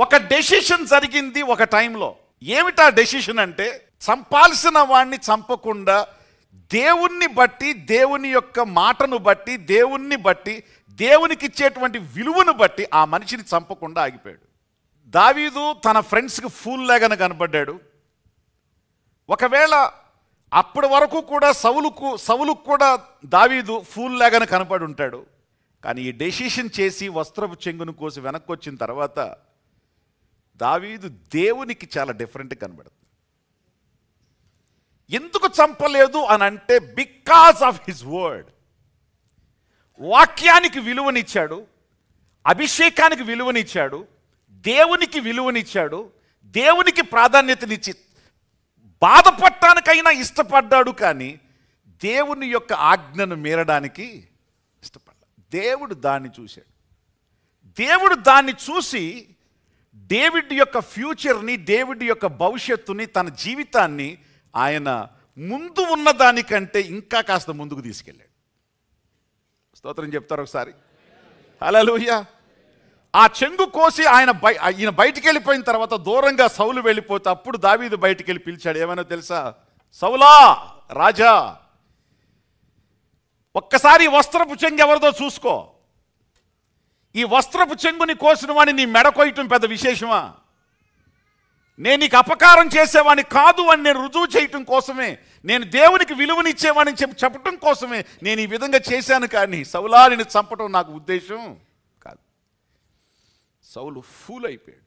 ఒక డెసిషన్ జరిగింది ఒక టైంలో ఏమిటా డెసిషన్ అంటే చంపాల్సిన వాణ్ణి చంపకుండా దేవుణ్ణి బట్టి దేవుని యొక్క మాటను బట్టి దేవుణ్ణి బట్టి దేవునికి ఇచ్చేటువంటి విలువను బట్టి ఆ మనిషిని చంపకుండా ఆగిపోయాడు దావీదు తన ఫ్రెండ్స్కి ఫూల్ లాగానే కనపడ్డాడు ఒకవేళ అప్పటి వరకు కూడా సవులుకు సవులుకు కూడా దావీదు ఫూల్ లాగానే కనపడి ఉంటాడు కానీ ఈ డెసిషన్ చేసి వస్త్రపు చెంగును కోసి వెనక్కి వచ్చిన తర్వాత దావీదు దేవునికి చాలా డిఫరెంట్ కనబడుతుంది ఎందుకు చంపలేదు అని అంటే బికాస్ ఆఫ్ హిజ్ వర్డ్ వాక్యానికి విలువనిచ్చాడు అభిషేకానికి విలువనిచ్చాడు దేవునికి విలువనిచ్చాడు దేవునికి ప్రాధాన్యతనిచ్చి బాధపడటానికైనా ఇష్టపడ్డాడు కానీ దేవుని యొక్క ఆజ్ఞను మీరడానికి ఇష్టపడ్డాడు దేవుడు దాన్ని చూశాడు దేవుడు దాన్ని చూసి డేవిడ్ యొక్క ఫ్యూచర్ని డేవిడ్ యొక్క భవిష్యత్తుని తన జీవితాన్ని ఆయన ముందు ఉన్న దానికంటే ఇంకా కాస్త ముందుకు తీసుకెళ్ళాడు స్తోత్రం చెప్తారు ఒకసారి హలోయ ఆ చెంగు కోసి ఆయన బయ ఈయన బయటికి వెళ్ళిపోయిన తర్వాత దూరంగా సౌలు వెళ్ళిపోతే అప్పుడు దావీదు బయటికి వెళ్ళి పిలిచాడు ఏమైనా తెలుసా సౌలా రాజా ఒక్కసారి ఈ వస్త్రపు చెంగు ఎవరిదో చూసుకో ఈ వస్త్రపు చెంగుని కోసిన వాడిని నీ మెడ కొయ్యటం పెద్ద విశేషమా నేను నీకు అపకారం చేసేవాడిని కాదు అని నేను రుజువు చేయటం కోసమే నేను దేవునికి విలువనిచ్చేవాడిని చెప్పి చెప్పటం కోసమే నేను ఈ విధంగా చేశాను కానీ సౌలాని చంపటం నాకు ఉద్దేశం కాదు సౌలు ఫూల్ అయిపోయాడు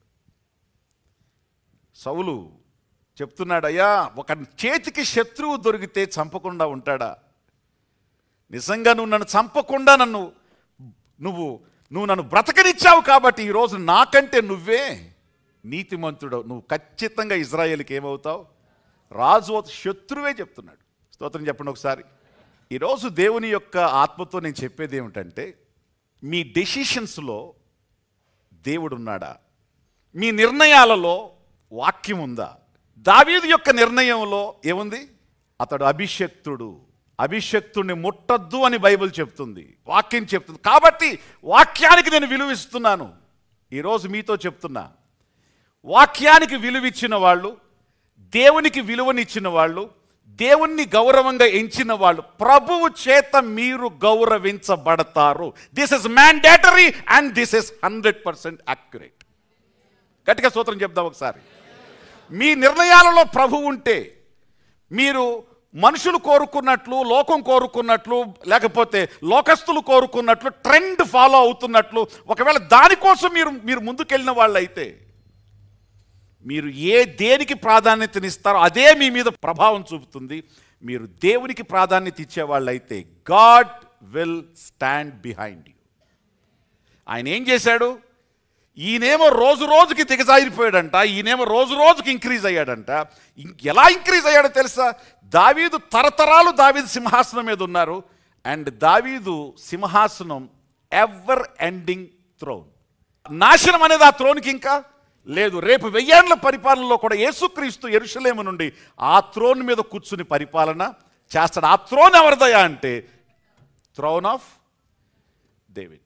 సౌలు చెప్తున్నాడు అయ్యా ఒక చేతికి శత్రువు దొరికితే చంపకుండా ఉంటాడా నిజంగా నువ్వు నన్ను చంపకుండా నన్ను నువ్వు నువ్వు నన్ను బ్రతకనిచ్చావు కాబట్టి ఈరోజు నాకంటే నువ్వే నీతిమంతుడు నువ్వు ఖచ్చితంగా ఇజ్రాయేల్కి ఏమవుతావు రాజు అవుతావు. శత్రువే చెప్తున్నాడు స్తోత్రం చెప్పండి ఒకసారి ఈరోజు దేవుని యొక్క ఆత్మతో నేను చెప్పేది ఏమిటంటే మీ డెసిషన్స్లో దేవుడు ఉన్నాడా మీ నిర్ణయాలలో వాక్యం ఉందా దావీదు యొక్క నిర్ణయంలో ఏముంది అతడు అభిషక్తుడు అభిషక్తుడిని ముట్టద్దు అని బైబిల్ చెప్తుంది వాక్యం చెప్తుంది కాబట్టి వాక్యానికి నేను విలువిస్తున్నాను ఈరోజు మీతో చెప్తున్నా వాక్యానికి విలువిచ్చిన వాళ్ళు దేవునికి విలువనిచ్చిన వాళ్ళు దేవుణ్ణి గౌరవంగా ఎంచిన వాళ్ళు ప్రభువు చేత మీరు గౌరవించబడతారు this is mandatory and this is hundred percent accurate గట్టిగా సూత్రం చెప్దాం ఒకసారి మీ నిర్ణయాలలో ప్రభు ఉంటే మీరు మనుషులు కోరుకున్నట్లు లోకం కోరుకున్నట్లు లేకపోతే లోకస్తులు కోరుకున్నట్లు ట్రెండ్ ఫాలో అవుతున్నట్లు ఒకవేళ దానికోసం మీరు మీరు ముందుకెళ్ళిన వాళ్ళైతే మీరు ఏ దేనికి ప్రాధాన్యతనిస్తారో అదే మీ మీద ప్రభావం చూపుతుంది మీరు దేవునికి ప్రాధాన్యత ఇచ్చేవాళ్ళైతే God will stand behind you ఆయన ఏం చేశాడు ఈయనేమో రోజు రోజుకి దిగజారిపోయాడంట ఈయనేమో రోజు రోజుకి ఇంక్రీజ్ అయ్యాడంట ఇం- ఎలా ఇంక్రీజ్ అయ్యాడో తెలుసా దావీదు తరతరాలు దావీదు సింహాసనం మీద ఉన్నారు అండ్ దావీదు సింహాసనం ఎవర్ ఎండింగ్ థ్రోన్ నాశనం అనేది ఆ త్రోన్కి ఇంకా లేదు రేపు వెయ్యేండ్ల పరిపాలనలో కూడా యేసుక్రీస్తు ఎరుషలేము నుండి ఆ త్రోన్ మీద కూర్చుని పరిపాలన చేస్తాడు ఆ త్రోన్ ఎవరిదయా అంటే థ్రోన్ ఆఫ్ డేవిడ్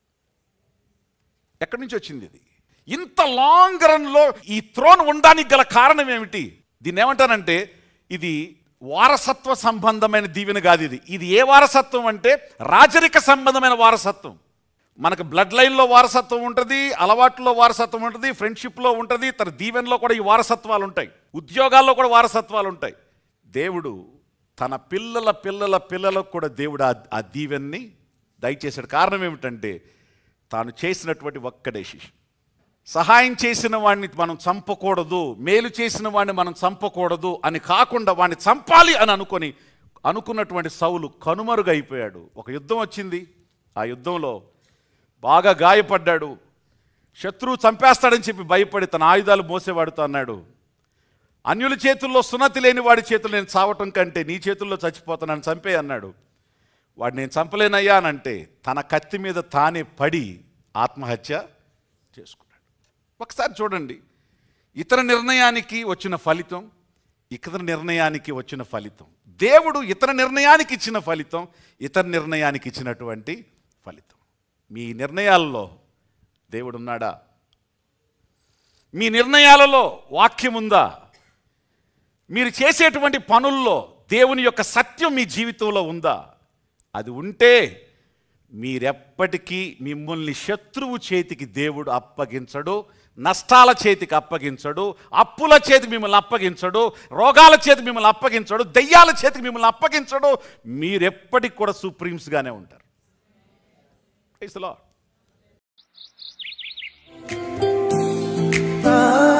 ఎక్కడి నుంచి వచ్చింది ఇది ఇంత లాంగ్ రన్లో ఈ త్రోన్ ఉండడానికి గల కారణం ఏమిటి దీన్ని ఏమంటానంటే ఇది వారసత్వ సంబంధమైన దీవెన కాదు ఇది ఇది ఏ వారసత్వం అంటే రాజరిక సంబంధమైన వారసత్వం మనకు బ్లడ్ లైన్లో వారసత్వం ఉంటుంది అలవాట్లో వారసత్వం ఉంటుంది ఫ్రెండ్షిప్లో ఉంటుంది తన దీవెనలో కూడా ఈ వారసత్వాలు ఉంటాయి ఉద్యోగాల్లో కూడా వారసత్వాలు ఉంటాయి దేవుడు తన పిల్లల పిల్లల పిల్లలకు కూడా దేవుడు ఆ- ఆ దీవెన్ని దయచేశాడు కారణం ఏమిటంటే తాను చేసినటువంటి ఒక్క డెసిషన్ సహాయం చేసిన వాడిని మనం చంపకూడదు మేలు చేసిన వాడిని మనం చంపకూడదు అని కాకుండా వాడిని చంపాలి అని అనుకొని అనుకున్నటువంటి సౌలు కనుమరుగైపోయాడు ఒక యుద్ధం వచ్చింది ఆ యుద్ధంలో బాగా గాయపడ్డాడు శత్రువు చంపేస్తాడని చెప్పి భయపడి తన ఆయుధాలు మోసేవాడుతో అన్నాడు అన్యుల చేతుల్లో సున్నతి లేని వాడి చేతులు నేను చావటం కంటే నీ చేతుల్లో చచ్చిపోతానని చంపే అన్నాడు వాడు నేను చంపలేనయ్యా అని అంటే తన కత్తి మీద తానే పడి ఆత్మహత్య చేసుకున్నాడు ఒకసారి చూడండి ఇతర నిర్ణయానికి వచ్చిన ఫలితం ఇతర నిర్ణయానికి వచ్చిన ఫలితం దేవుడు ఇతర నిర్ణయానికి ఇచ్చిన ఫలితం ఇతర నిర్ణయానికి ఇచ్చినటువంటి ఫలితం మీ నిర్ణయాల్లో దేవుడు ఉన్నాడా మీ నిర్ణయాలలో వాక్యం ఉందా మీరు చేసేటువంటి పనుల్లో దేవుని యొక్క సత్యం మీ జీవితంలో ఉందా అది ఉంటే మీరెప్పటికీ మిమ్మల్ని శత్రువు చేతికి దేవుడు అప్పగించడు నష్టాల చేతికి అప్పగించడు అప్పుల చేతికి మిమ్మల్ని అప్పగించడు రోగాల చేతికి మిమ్మల్ని అప్పగించడు దెయ్యాల చేతికి మిమ్మల్ని అప్పగించడు మీరెప్పటికి కూడా సుప్రీమ్స్గానే ఉంటారు Praise the Lord. ఆ